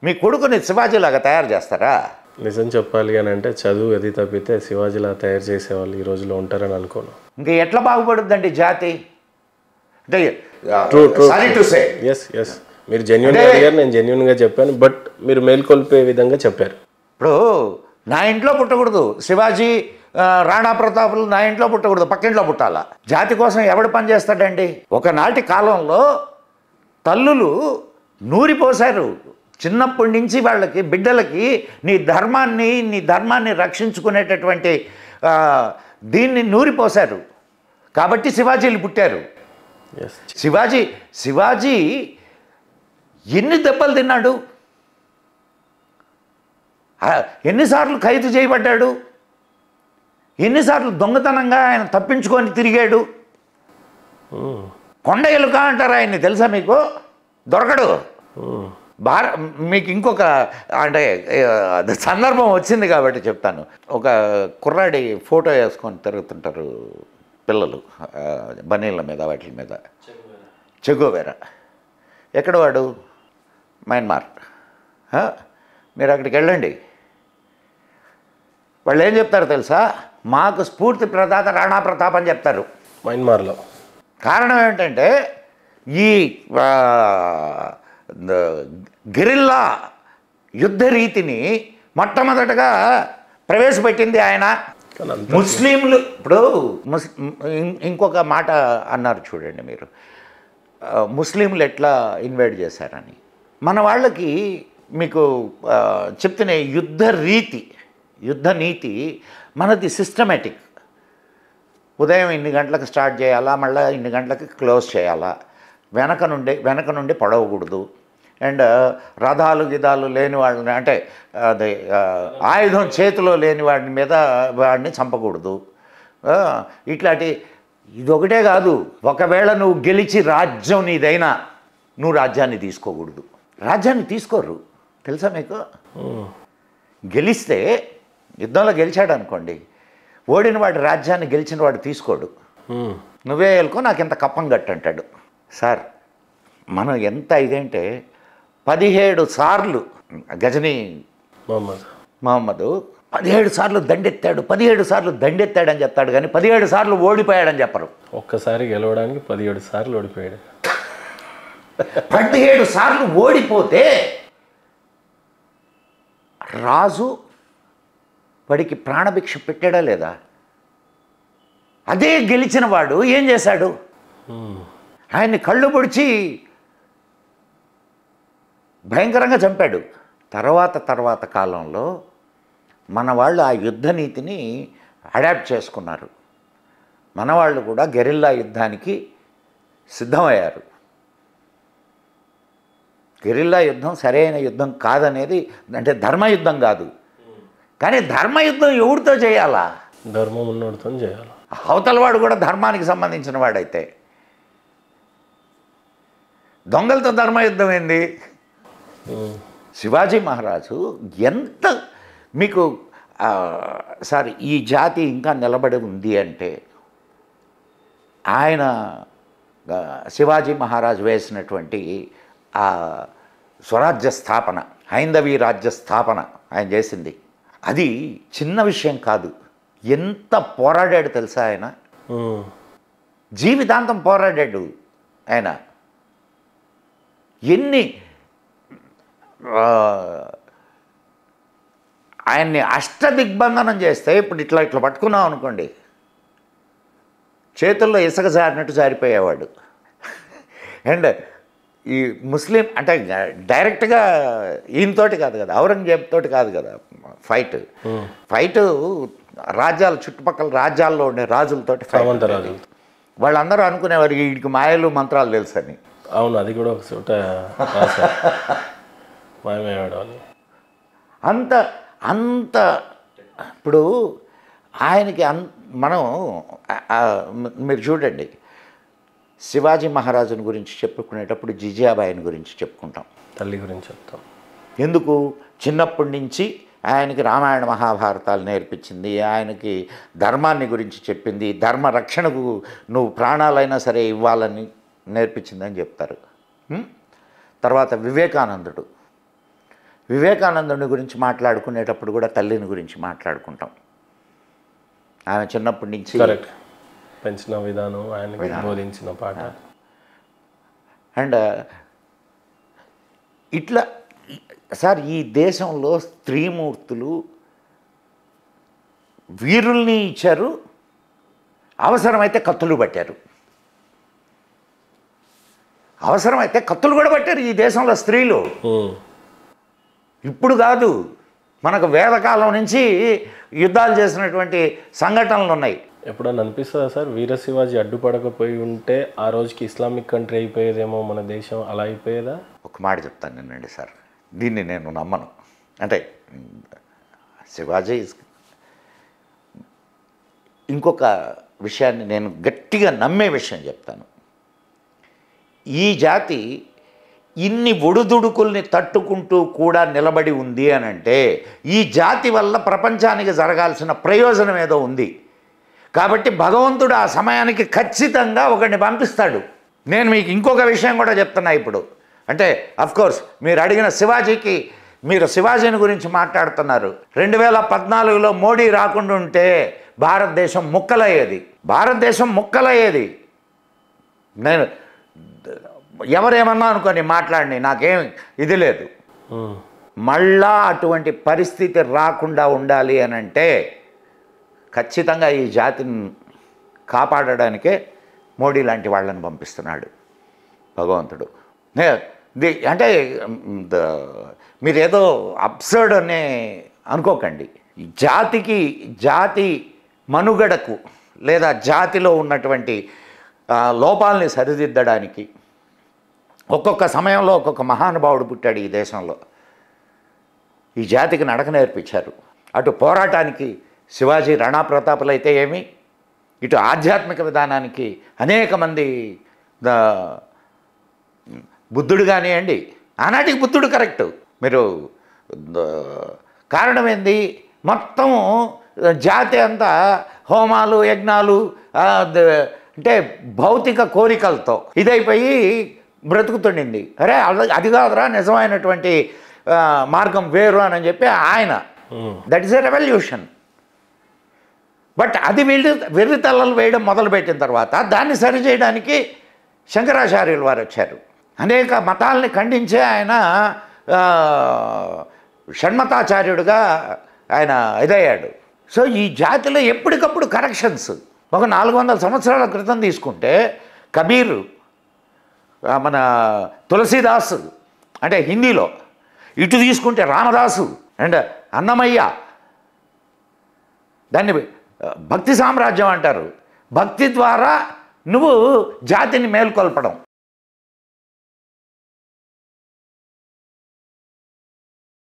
మీ కొడుకుని శివాజీలాగా తయారు చేస్తారా నిజం చెప్పాలి అని అంటే చదువు అది తప్పితే శివాజీలా తయారు చేసేవాళ్ళు ఈ రోజులో ఉంటారని అనుకోను ఇంకా ఎట్లా బాగుపడుద్దండి జాతి అంటే True, true, sorry to say yes yes మీరు జెన్యున్గా అడిగారు నేను జెన్యున్గా చెప్పాను బట్ మీరు మేల్కొల్పే విధంగా చెప్పారు ఇప్పుడు నా ఇంట్లో పుట్టకూడదు శివాజీ ఆ, రాణా ప్రతాపులు నా ఇంట్లో పుట్టకూడదు పక్కింట్లో పుట్టాలా జాతి కోసం ఎవడు పని చేస్తాడండి ఒకనాటి కాలంలో తల్లులు నూరిపోశారు చిన్నప్పటి నుంచి వాళ్ళకి బిడ్డలకి నీ ధర్మాన్ని నీ ధర్మాన్ని రక్షించుకునేటటువంటి ఆ, దీన్ని నూరిపోశారు కాబట్టి శివాజీలు పుట్టారు ఎస్ శివాజీ శివాజీ ఎన్ని దెబ్బలు తిన్నాడు ఆ, ఎన్నిసార్లు ఖైదు చేయబడ్డాడు ఎన్నిసార్లు దొంగతనంగా ఆయన తప్పించుకొని తిరిగాడు కొండ ఎలుక అంటారు ఆయన్ని తెలుసా మీకు దొరకడు భార మీకు ఇంకొక అంటే ఆ, అది సందర్భం వచ్చింది కాబట్టి చెప్తాను ఒక కుర్రాడి ఫోటో వేసుకొని తిరుగుతుంటారు పిల్లలు ఆ, బనీళ్ళ మీద వాటి మీద చెగోవేరా ఎక్కడ వాడు మయన్మార్ ఆ? మీరు అక్కడికి వెళ్ళండి వాళ్ళు ఏం చెప్తారు తెలుసా మాకు స్ఫూర్తి ప్రదాత రాణా ప్రతాప్ అని చెప్తారు మయన్మార్లో కారణం ఏంటంటే ఈ ఆ, ద- గిరిల్లా యుద్ధ రీతిని మొట్టమొదటగా ప్రవేశపెట్టింది ఆయన కానీ అంత ముస్లింలు ఇప్పుడు ముస్ ఇం- ఇంకొక మాట అన్నారు చూడండి మీరు ఆ, ముస్లింలు ఎట్లా ఇన్వైట్ చేశారని మన వాళ్ళకి మీకు ఆ, చెప్తున్న యుద్ధ రీతి యుద్ధ నీతి మనది సిస్టమేటిక్ ఉదయం ఇన్ని గంటలకు స్టార్ట్ చేయాలా మళ్ళీ ఇన్ని గంటలకు క్లోజ్ చేయాలా వెనక నుండి వెనక నుండి పడవకూడదు అండ్ రథాలు గిదాలు లేని వాళ్ళని అంటే అది ఆ, ఆయుధం చేతిలో లేని వాడి మీద వాడిని చంపకూడదు ఆ, ఇట్లాంటి ఇదొకటే కాదు ఒకవేళ నువ్వు గెలిచి రాజ్యం నీదైనా నువ్వు రాజ్యాన్ని తీసుకోకూడదు రాజ్యాన్ని తీసుకోరు తెలుసా మీకు గెలిస్తే యుద్ధంలో గెలిచాడు అనుకోండి ఓడిన వాడి రాజ్యాన్ని గెలిచిన వాడు తీసుకోడు మ్మ్. నువ్వే వెళ్ళుకో నాకు ఇంత కప్పం గట్టు అంటాడు సార్ మనం ఎంత ఇదేంటే పదిహేడు సార్లు గజనీ మొహమ్మద్ మహమ్మద్ పదిహేడు సార్లు దండెత్తాడు పదిహేడు సార్లు దండెత్తాడని చెప్తాడు కానీ పదిహేడు సార్లు ఓడిపోయాడని చెప్పరు ఒక్కసారి గెలవడానికి పదిహేడు సార్లు ఓడిపోయాడు పదిహేడు సార్లు ఓడిపోతే రాజు వాడికి ప్రాణభిక్ష పెట్టాడా లేదా అదే గెలిచిన వాడు ఏం చేశాడు ఆయన్ని కళ్ళు పొడిచి భయంకరంగా చంపాడు తర్వాత తర్వాత కాలంలో మన వాళ్ళు ఆ యుద్ధ నీతిని అడాప్ట్ చేసుకున్నారు మన వాళ్ళు కూడా గెరిల్లా యుద్ధానికి సిద్ధమయ్యారు గెరిల్లా యుద్ధం సరైన యుద్ధం కాదనేది అంటే ధర్మయుద్ధం కాదు కానీ ధర్మయుద్ధం ఎవరితో చేయాలా ధర్మం ఉన్నోడితో చేయాలి అవతలవాడు కూడా ధర్మానికి సంబంధించిన వాడైతే దొంగలతో ధర్మయుద్ధం ఏంది మ్మ్. శివాజీ మహారాజు ఎంత మీకు ఆ, సార్ ఈ జాతి ఇంకా నిలబడి ఉంది అంటే ఆయన ఆ, శివాజీ మహారాజు వేసినటువంటి ఆ స్వరాజ్య స్థాపన హైందవీ రాజ్య స్థాపన ఆయన చేసింది అది చిన్న విషయం కాదు ఎంత పోరాడాడు తెలుసా ఆయన మ్మ్. జీవితాంతం పోరాడాడు ఆయన ఎన్ని ఆ, ఆయన్ని అష్టదిగ్బంధనం చేస్తే ఇప్పుడు ఇట్లా ఇట్లా పట్టుకున్నాం అనుకోండి చేతుల్లో ఇసుక జారినట్టు జారిపోయేవాడు అండ్ ఈ ముస్లిం అంటే డైరెక్ట్గా ఈయనతోటి కాదు కదా ఔరంగజేబ్ తోటి కాదు కదా ఫైట్ ఫైట్ రాజ్యాల చుట్టుపక్కల రాజ్యాల్లో ఉండే రాజులతోటి ఫైట్ సామంత రాజు వాళ్ళందరూ అనుకునేవారు వీడికి మాయలు మంత్రాలు తెలుసని అవును అది కూడా ఒక చోట రాశారు మాయమయ్యాడు అని అంత అంత ఇప్పుడు ఆయనకి అన్ మనం ఆ- ఆ, మీరు చూడండి శివాజీ మహారాజుని గురించి చెప్పుకునేటప్పుడు జిజియాబాయిని గురించి చెప్పుకుంటాం తల్లి గురించి చెప్తాం ఎందుకు చిన్నప్పటి నుంచి ఆయనకి రామాయణ మహాభారతాలు నేర్పించింది ఆయనకి ధర్మాన్ని గురించి చెప్పింది ధర్మ రక్షణకు నువ్వు ప్రాణాలైనా సరే ఇవ్వాలని నేర్పించిందని చెప్తారు హ్మ్? తర్వాత వివేకానందుడు వివేకానందుని గురించి మాట్లాడుకునేటప్పుడు కూడా తల్లిని గురించి మాట్లాడుకుంటాం ఆమె చిన్నప్పటి నుంచి కరెక్ట్ పెంచిన విధానం ఆయనకి బోధించిన పాట అండ్ ఇట్లా సార్ ఈ దేశంలో స్త్రీమూర్తులు వీరుల్ని ఇచ్చారు అవసరమైతే కత్తులు పట్టారు అవసరమైతే కత్తులు కూడా పట్టారు ఈ దేశంలో స్త్రీలు ఉమ్. ఇప్పుడు కాదు మనకు వేదకాలం నుంచి యుద్ధాలు చేసినటువంటి సంఘటనలు ఉన్నాయి ఎప్పుడన్నా అనిపిస్తుందా సార్ వీర శివాజీ అడ్డుపడకపోయి ఉంటే ఆ రోజుకి ఇస్లామిక్ కంట్రీ అయిపోయేదేమో మన దేశం అలా అయిపోయేదా ఒక మాట చెప్తాను నేనండి సార్ దీన్ని నేను నమ్మను అంటే శివాజీ is- ఇంకొక విషయాన్ని నేను గట్టిగా నమ్మే విషయం చెప్తాను ఈ జాతి ఇన్ని ఒడుదుడుకుల్ని తట్టుకుంటూ కూడా నిలబడి ఉంది అని అంటే ఈ జాతి వల్ల ప్రపంచానికి జరగాల్సిన ప్రయోజనం ఏదో ఉంది కాబట్టి భగవంతుడు ఆ సమయానికి ఖచ్చితంగా ఒకడిని పంపిస్తాడు నేను మీకు ఇంకొక విషయం కూడా చెప్తున్నా ఇప్పుడు అంటే కోర్స్ మీరు అడిగిన శివాజీకి మీరు శివాజీని గురించి మాట్లాడుతున్నారు రెండు వేల పద్నాలుగులో మోడీ రాకుండా ఉంటే భారతదేశం ముక్కలయ్యేది భారతదేశం ముక్కలయ్యేది నేను ఎవరేమన్నా అనుకోని మాట్లాడి నాకేం ఇది లేదు ఉమ్. మళ్ళా అటువంటి పరిస్థితి రాకుండా ఉండాలి అని అంటే ఖచ్చితంగా ఈ జాతిని కాపాడడానికే మోడీ లాంటి వాళ్ళని పంపిస్తున్నాడు భగవంతుడు నే- ది- అంటే మ్, ద- మీరేదో అబ్సర్డ్ అనే అనుకోకండి ఈ జాతికి జాతి మనుగడకు లేదా జాతిలో ఉన్నటువంటి ఆ, లోపాలని సరిదిద్దడానికి ఒక్కొక్క సమయంలో ఒక్కొక్క మహానుభావుడు పుట్టాడు ఈ దేశంలో ఈ జాతికి నడక నేర్పించారు అటు పోరాటానికి శివాజీ రాణా ప్రతాపులు అయితే ఏమి ఇటు ఆధ్యాత్మిక విధానానికి అనేక మంది ద- బుద్ధుడు కానివ్వండి ఆనాటికి బుద్ధుడు కరెక్ట్ మీరు ద- కారణం ఏంది మొత్తం జాతి అంతా హోమాలు యజ్ఞాలు ఆ, ద- అంటే భౌతిక కోరికలతో ఇదైపోయి బ్రతుకుతుండింది అరే అది- అది కాదురా నిజమైనటువంటి ఆ, మార్గం వేరు అని చెప్పి ఆయన um. That is a revolution but అది వీళ్ళు వెర్రి తల్లలు వేయడం మొదలుపెట్టిన తర్వాత దాన్ని సరిచేయడానికి శంకరాచార్యులు వారు వచ్చారు అనేక మతాల్ని ఖండించే ఆయన ఆ, షణ్మతాచార్యుడుగా ఆయన ఇదయ్యాడు సో ఈ జాతిలో ఎప్పటికప్పుడు కరెక్షన్స్ ఒక నాలుగు వందల సంవత్సరాల క్రితం తీసుకుంటే కబీరు ఆ, మన తులసీదాసు అంటే హిందీలో ఇటు తీసుకుంటే రామదాసు అండ్ అన్నమయ్య దాన్ని ఆ, భక్తి సామ్రాజ్యం అంటారు భక్తి ద్వారా నువ్వు జాతిని మేల్కొల్పడం